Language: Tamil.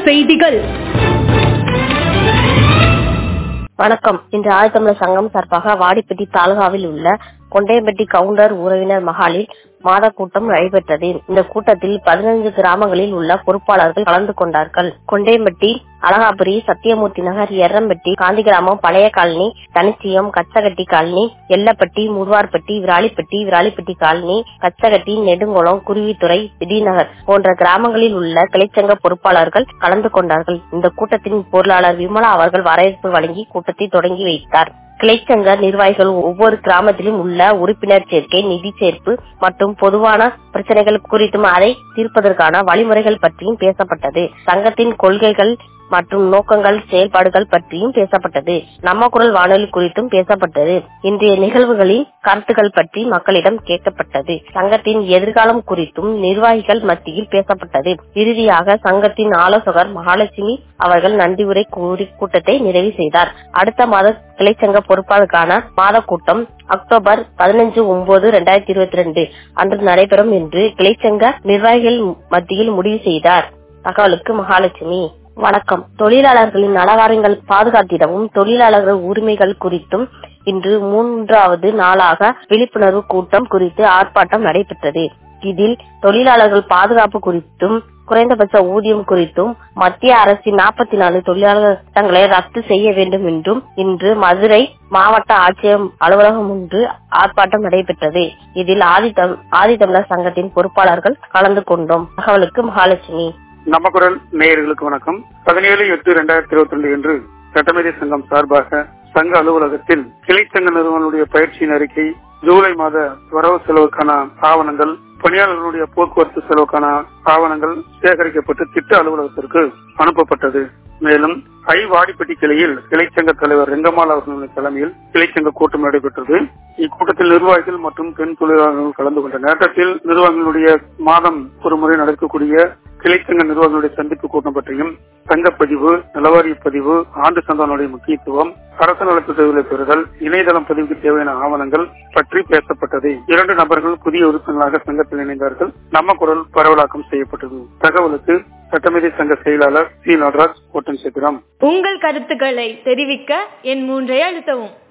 செய்திகள் வணக்கம் இன்று ஆழ்த்தமிழர் சங்கம் சார்பாக வாடிப்பட்டி தாலுகாவில் உள்ள கொண்டையம்பட்டி கவுண்டர் உறவினர் மகாலில் மாத கூட்டம் நடைபெற்றது இந்த கூட்டத்தில் பதினைந்து கிராமங்களில் உள்ள பொறுப்பாளர்கள் கலந்து கொண்டார்கள் கொண்டையம்பட்டி அழகாபுரி சத்தியமூர்த்தி நகர் எர்ரம்பட்டி காந்தி கிராமம் பழைய colony Thanichiyam Kachakatti colony Ellapatti Muthuvarpatti Viralipatti Viralipatti colony Kachakatti Nedunkulam Kuruvithurai Vithinagar போன்ற கிராமங்களில் உள்ள கிளைச்சங்க பொறுப்பாளர்கள் கலந்து கொண்டார்கள் இந்த கூட்டத்தின் பொருளாளர் விமலா அவர்கள் வரவேற்பு வழங்கி கூட்டத்தை தொடங்கி வைத்தார் கிளைச்சங்க நிர்வாகிகள் ஒவ்வொரு கிராமத்திலும் உள்ள உறுப்பினர் சேர்க்கை நிதி சேர்ப்பு மற்றும் பொதுவான பிரச்சனைகள் குறித்தும் அதை தீர்ப்பதற்கான வழிமுறைகள் பற்றியும் பேசப்பட்டது சங்கத்தின் கொள்கைகள் மற்றும் நோக்கங்கள் செயல்பாடுகள் பற்றியும் பேசப்பட்டது நம்ம குரல் வானொலி குறித்தும் பேசப்பட்டது இன்றைய நிகழ்வுகளின் கருத்துக்கள் பற்றி மக்களிடம் கேட்கப்பட்டது சங்கத்தின் எதிர்காலம் குறித்தும் நிர்வாகிகள் மத்தியில் பேசப்பட்டது இறுதியாக சங்கத்தின் ஆலோசகர் மகாலட்சுமி அவர்கள் நன்றி உரை கூறி கூட்டத்தை நிறைவு செய்தார் அடுத்த மாத கிளைச்சங்க பொறுப்பாளருக்கான மாத கூட்டம் அக்டோபர் பதினஞ்சு ஒன்பது இரண்டாயிரத்தி இருபத்தி ரெண்டு அன்று நடைபெறும் என்று கிளைச்சங்க நிர்வாகிகள் மத்தியில் முடிவு செய்தார் தகவலுக்கு மகாலட்சுமி வணக்கம் தொழிலாளர்களின் நலவாரங்கள் பாதுகாத்திடவும் தொழிலாளர்கள் உரிமைகள் குறித்தும் இன்று மூன்றாவது நாளாக விழிப்புணர்வு கூட்டம் குறித்து ஆர்ப்பாட்டம் நடைபெற்றது இதில் தொழிலாளர்கள் பாதுகாப்பு குறித்தும் குறைந்தபட்ச ஊதியம் குறித்தும் மத்திய அரசின் நாற்பத்தி நாலு தொழிலாளர் சட்டங்களை ரத்து செய்ய வேண்டும் என்றும் இன்று மதுரை மாவட்ட ஆட்சியர் அலுவலகம் ஒன்று ஆர்ப்பாட்டம் நடைபெற்றது இதில் ஆதித்தம் ஆதித்தமிழர் சங்கத்தின் பொறுப்பாளர்கள் கலந்து கொண்டோம் தகவலுக்கு மகாலட்சுமி நம்ம குரல் நேயர்களுக்கு வணக்கம் பதினேழு எட்டு இரண்டாயிரத்தி இருபத்தி ரெண்டு என்று சட்டமேதை சங்கம் சார்பாக சங்க அலுவலகத்தில் கிளைச்சங்க நிறுவனுடைய பயிற்சியின் அறிக்கை ஜூலை மாத வரவு செலவுக்கான ஆவணங்கள் பணியாளர்களுடைய போக்குவரத்து செலவுக்கான ஆவணங்கள் சேகரிக்கப்பட்டு திட்ட அலுவலகத்திற்கு அனுப்பப்பட்டது மேலும் ஐ வாடிப்பட்டி கிளையில் கிளைச்சங்க தலைவர் ரெங்கம்மாள் அவர்களின் தலைமையில் கிளைச்சங்க கூட்டம் நடைபெற்றது இக்கூட்டத்தில் நிர்வாகிகள் மற்றும் பெண் தொழிலாளர்கள் கலந்து கொண்டனர் நேரத்தில் நிர்வாகிகளுடைய மாதம் ஒரு முறை நடக்கக்கூடிய கிளைச்சங்க நிர்வாகிகளுடைய சந்திப்பு கூட்டம் பற்றியும் சங்கப்பதிவு நிலவாரிய பதிவு ஆண்டு சந்தானுடைய முக்கியத்துவம் அரசு நலத்திட்டங்களை பெறுதல் இணையதளம் பதிவுக்கு தேவையான ஆவணங்கள் பற்றி பேசப்பட்டது இரண்டு நபர்கள் புதிய உறுப்பினர்களாக சங்கத்தில் இணைந்தார்கள் நம்ம குரல் பரவலாக்கம் செய்யப்பட்டது தகவலுக்கு சட்டமேதை சங்க செயலாளர் சி நடராஜ் கோட்டன் சேத்திரம் உங்கள் கருத்துக்களை தெரிவிக்க என் மூன்றை அழுத்தவும்